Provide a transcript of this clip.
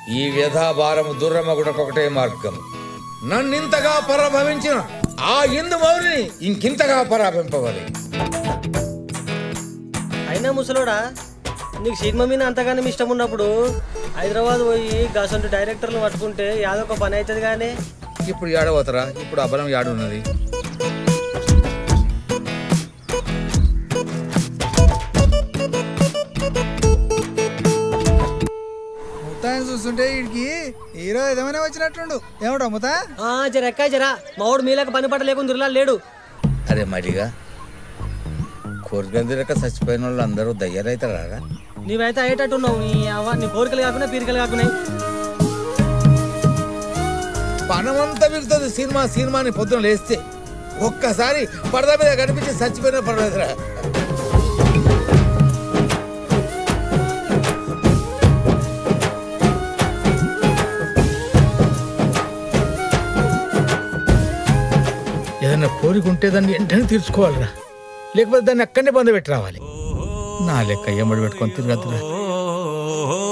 ఈ వ్యధాభారము దుర్రమగుడకొకటే మార్గం నన్నింతగా పరాభవించిన ఆ ఇందు మౌరిని ఇంకింతగా పరాభింపవలి అయినా ముసలోడా నీకు సినిమా మీద అంతగానం ఇష్టం ఉన్నప్పుడు హైదరాబాద్ పోయి గసంటు డైరెక్టర్లు పట్టుకుంటే యాదొక పని అవుతుంది కానీ ఇప్పుడు ఏడవతరా ఇప్పుడు అబలం యాడున్నది ముత్తాన్ని చూస్తుంటే వీడికి హీరో ఏదేమైనా వచ్చినట్టుండు ఏమిటో ముత్తా ఆ, జర ఎక్కా జరా మావాడు మీలకు పని పట్ట లేకుండా దుర్లా లేడు అరే మరిగా కోరికందిరక చచ్చిపోయిన వాళ్ళు అందరూ దయ్యాలైతారా నీవైతే అయ్యేటట్టున్నావు నీ అవ్వ నీ కోరికలు కాకుండా పీరికలు కాకున్నాయి పనమంతా మిగులుతుంది సినిమా సినిమాని పొద్దున లేస్తే ఒక్కసారి పరద మీద కనిపించి చచ్చిపోయిన పర్వాలేదురా ఏదైనా కోరిక ఉంటే దాన్ని వెంటనే తీర్చుకోవాలిరా లేకపోతే దాన్ని అక్కడనే బంద పెట్టి రావాలి నా లెక్క ఎమ్మడి పెట్టుకొని తిరగద్దురా